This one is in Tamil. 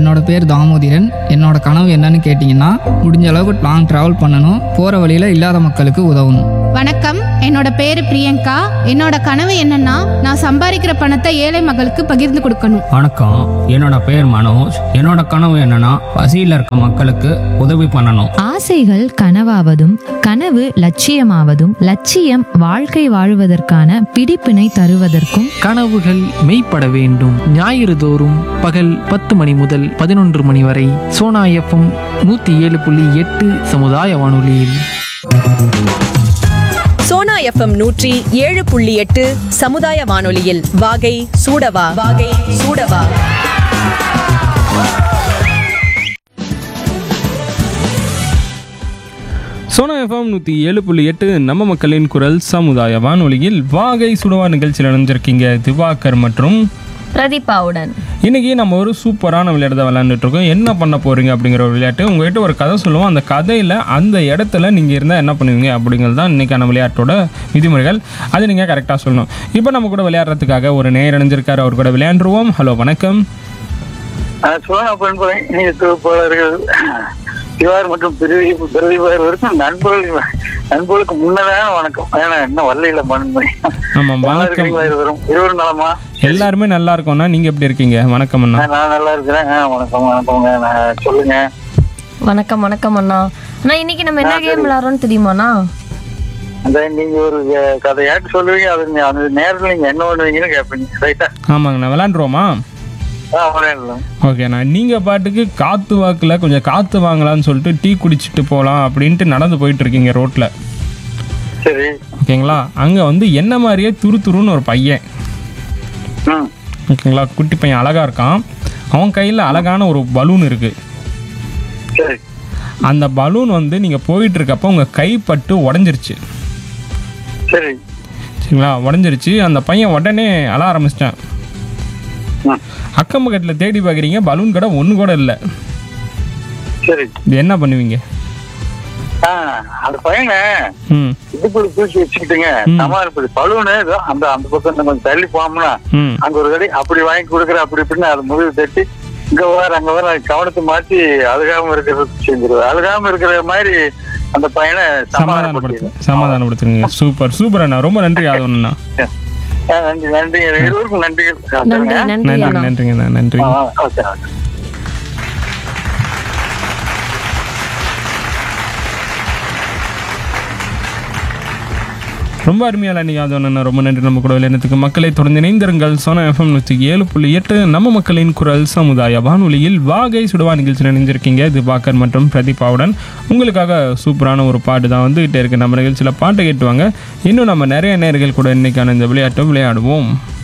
என்னோட பேர் தாமோதிரன் என்னோட கனவு என்னன்னு கேட்டிங்கன்னா முடிஞ்ச அளவுக்கு லாங் ட்ராவல் பண்ணணும் போகிற வழியில் இல்லாத மக்களுக்கு உதவணும் வணக்கம் என்னோட பேரு பிரியங்கா என்னோட கனவு என்னன்னா நான் சம்பாதிக்கிற பணத்தை ஏழை மக்களுக்கு பகிர்ந்து கொடுக்கணும் வணக்கம் என்னோட பேர் மனோஜ் என்னோட கனவு என்னன்னா பசியில் இருக்க மக்களுக்கு உதவி பண்ணணும் ஆசைகள் கனவாவதும் கனவு லட்சியமாவதும் லட்சியம் வாழ்க்கை வாழுவதற்கான பிடிப்பினை தருவதற்கும் கனவுகள் மெய்ப்பட வேண்டும் ஞாயிறு தோறும் பகல் பத்து மணி முதல் பதினொன்று மணி வரை சோனா எஃப்எம் நூற்றி ஏழு புள்ளி எட்டு சமுதாய வானொலியில் சோனா எஃப்எம் நூற்றி ஏழு புள்ளி எட்டு சமுதாய வானொலியில் வாகை சூடவா வாகை சூடவா சோனா எஃப்எம் நூற்றி ஏழு புள்ளி எட்டு நம்ம மக்களின் குரல் சமுதாய வானொலியில் வாகை சுடுவா நிகழ்ச்சியில் இணைஞ்சிருக்கீங்க திவாகர் மற்றும் பிரதீபாவுடன் இன்னைக்கு நம்ம ஒரு சூப்பரான விளையாட்டு தான் விளையாண்டுட்டு இருக்கோம் என்ன பண்ண போறீங்க அப்படிங்கிற ஒரு விளையாட்டு உங்ககிட்ட ஒரு கதை சொல்லுவோம் அந்த கதையில் அந்த இடத்துல நீங்கள் இருந்தால் என்ன பண்ணுவீங்க அப்படிங்கிறது தான் இன்னைக்கான விளையாட்டோட விதிமுறைகள் அது நீங்கள் கரெக்டாக சொல்லணும் இப்போ நம்ம கூட விளையாடுறதுக்காக ஒரு நேர் இணைஞ்சிருக்காரு அவர் கூட விளையாண்டுருவோம் ஹலோ வணக்கம் சோனா பண்புரை இணைய தொகுப்பாளர்கள் திவார் மற்றும் பிரதி பிரதிபார் வரைக்கும் நண்பர்கள் நண்பர்களுக்கு முன்னதான வணக்கம் ஏன்னா இன்னும் வரல மண்புரை ஆமாம் நல்லா வணக்கம் இருக்கீங்களா இருவரும் இருவரும் நலமா எல்லாருமே நல்லா இருக்கோம்னா நீங்கள் எப்படி இருக்கீங்க வணக்கம் அண்ணா ஆ, நான் நல்லா இருக்கிறேன் ஆ, வணக்கம் வணக்கங்க நான் சொல்லுங்க வணக்கம் வணக்கம் அண்ணா அண்ணா இன்னைக்கு நம்ம என்ன கேம் விளையாடுறோம்னு தெரியுமாண்ணா அந்த நீங்க ஒரு அஹ், கதையாட்டு சொல்லுவீங்க அது நீ- அந்த நேரத்துல நீங்க என்ன பண்ணுவீங்கன்னு கேட்பீங்க ரைட்டா ஆமாங்கண்ணா விளையாண்டுருவோமா ஆ விளையாடலாம் ஓகேண்ணா நீங்கள் பாட்டுக்கு காற்று வாக்கில் கொஞ்சம் காற்று வாங்கலாம்னு சொல்லிட்டு டீ குடிச்சிட்டு போகலாம் அப்படின்ட்டு நடந்து போயிட்டு இருக்கீங்க ரோட்டில் சரி ஓகேங்களா அங்கே வந்து என்ன மாதிரியே துரு துருன்னு ஒரு பையன் ம் ஓகேங்களா குட்டி பையன் அழகாக இருக்கான் அவன் கையில் அழகான ஒரு பலூன் இருக்குது சரி அந்த பலூன் வந்து நீங்கள் போயிட்டு இருக்கப்போ உங்கள் கைப்பட்டு உடஞ்சிருச்சு சரி சரிங்களா உடஞ்சிருச்சு அந்த பையன் உடனே அழ ஆரம்பிச்சிட்டான் ம் அக்கம் பக்கத்தில் தேடி பார்க்குறீங்க பலூன் கடை ஒன்று கூட இல்லை சரி இது என்ன பண்ணுவீங்க ஆ அந்த பையனை ம் இடுப்புல தூக்கி வச்சுக்கிட்டுங்க நம்ம இப்படி பலூனு ஏதோ அந்த அந்த பக்கம் இன்னும் கொஞ்சம் தள்ளி போனோம்னா ம் அங்க ஒரு கடி அப்படி வாங்கி கொடுக்குற அப்படி இப்படின்னு அது முடிவு தட்டி இங்க வர அங்க வர கவனத்தை மாத்தி அழுகாம இருக்கிறது செஞ்சிருது அழுகாம இருக்கிற மாதிரி அந்த பையனை சமாதானப்படுத்து சமாதானப்படுத்தி சமாதானப்படுத்துங்க சூப்பர் சூப்பர் அண்ணா ரொம்ப நன்றி அது ஒன்றுண்ணா நன்றி நன்றி இருவருக்கும் நன்றிகள் நன்றி நன்றி நன்றி அண்ணா நன்றிங்கண்ணா நன்றி ஆ, ஓகே ஓகே ரொம்ப அருமையான நீங்கள் அது ஒன்று ரொம்ப நன்றி நம்ம கூட விளையாடுறதுக்கு மக்களை தொடர்ந்து இணைந்திருங்கள் சோனா எஃப்எம் நூற்றி ஏழு புள்ளி எட்டு நம்ம மக்களின் குரல் சமுதாய வானொலியில் வாகை சுடுவா நிகழ்ச்சியில் இணைஞ்சிருக்கீங்க திவாகர் மற்றும் பிரதீபாவுடன் உங்களுக்காக சூப்பரான ஒரு பாட்டு தான் வந்துகிட்டே இருக்கு நம்ம நிகழ்ச்சியில் பாட்டை கேட்டுவாங்க இன்னும் நம்ம நிறைய நேர்கள் கூட இன்னைக்கான இந்த விளையாட்டை விளையாடுவோம்